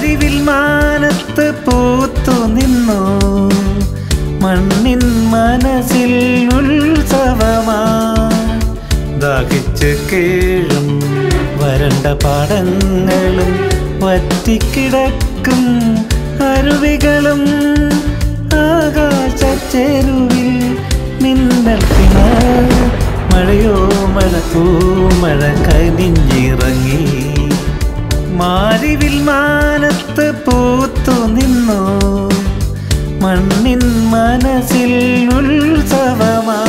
മാരിവിൽ മാനത്ത് പൂത്തു നിന്നു മണ്ണിൻ മനസ്സിൽ ഉത്സവമാ ദാഹിച്ച് കീഴും വരണ്ട പാടങ്ങളും വറ്റിക്കിടക്കും അരുവികളും ആകാശച്ചെരുവിൽ മിന്നൽ കിണർ മഴയോ മഴ പൂമഴ കനിഞ്ഞിറങ്ങി മാരിവിൽ മാനത്ത് പൂത്തു നിന്നു മണ്ണിൻ മനസ്സിൽ ഉത്സവമാ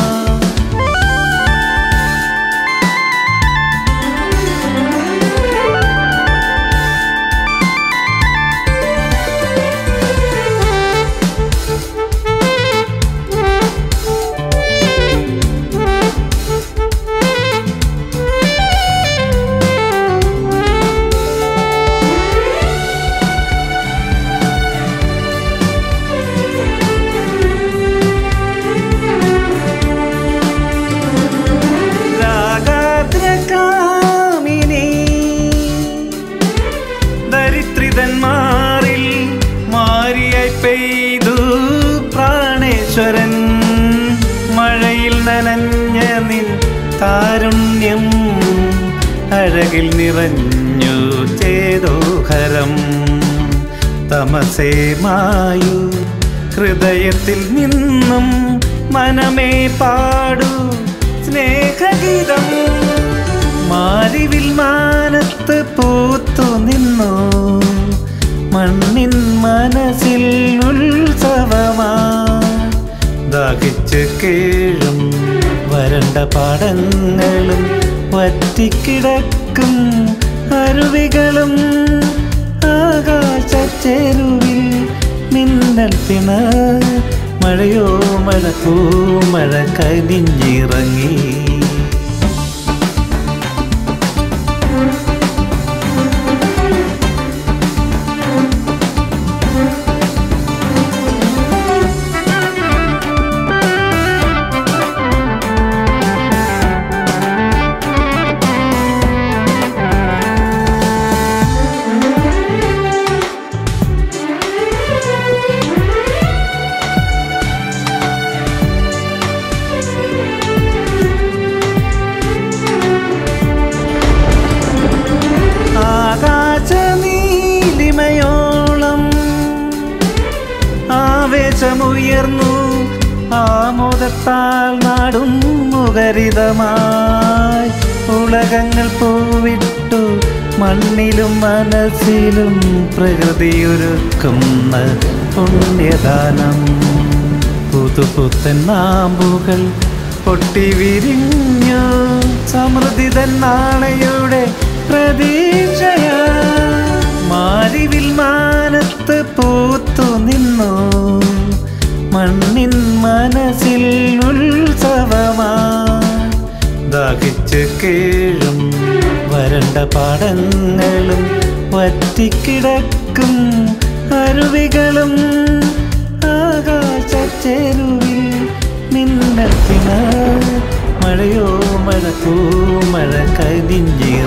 രാഗാദ്രകാമിനി ദരിദ്രിതന്മാരിൽ മാരിയായി പെയ്തു പ്രാണേശ്വരൻ മഴയിൽ നനഞ്ഞ നിൻ താരുണ്യം അഴകിൽ നിറഞ്ഞു ചേതോഹരം തമസേ മായു ഹൃദയത്തിൽ നിന്നും മനമേ പാടൂ സ്നേഹഗീതം മാരിവിൽ മാനത്ത് പൂത്തു നിന്നു മണ്ണിൻ മനസ്സിൽ ഉത്സവമാ ദാഹിച്ച് കീഴും വരണ്ട പാടങ്ങളും വറ്റിക്കിടക്കും അരുവികളും ആകാശച്ചെരുവിൽ മിന്നൽ പിണ മഴയോ മഴ പൂമഴ കനിഞ്ഞിറങ്ങി ആകാശനീലിമയോളം ആവേശമുയർന്നു ആമോദത്താൽ നാടും മുഖരിതമായി ഉലകങ്ങൾ പൂവിട്ടു മണ്ണിലും മനസ്സിലും പ്രകൃതിയൊരുക്കുന്ന പുണ്യദാനം പുതുപുത്തൻ നാമ്പുകൾ പൊട്ടി വിരിഞ്ഞു സമൃദ്ധി നാളെയുടെ പ്രതീക്ഷയ മാരിവിൽ മാനത്ത് പൂത്തു നിന്നു മണ്ണിൻ മനസ്സിൽ ഉത്സവമാ ദാഹിച്ച് കീഴും വരണ്ട പാടങ്ങളും വറ്റിക്കിടക്കും അരുവികളും ആകാശച്ചെരുവിൽ മിന്നൽ കിണർ മഴയോ മഴ പൂമഴ കനിഞ്ഞിറങ്ങി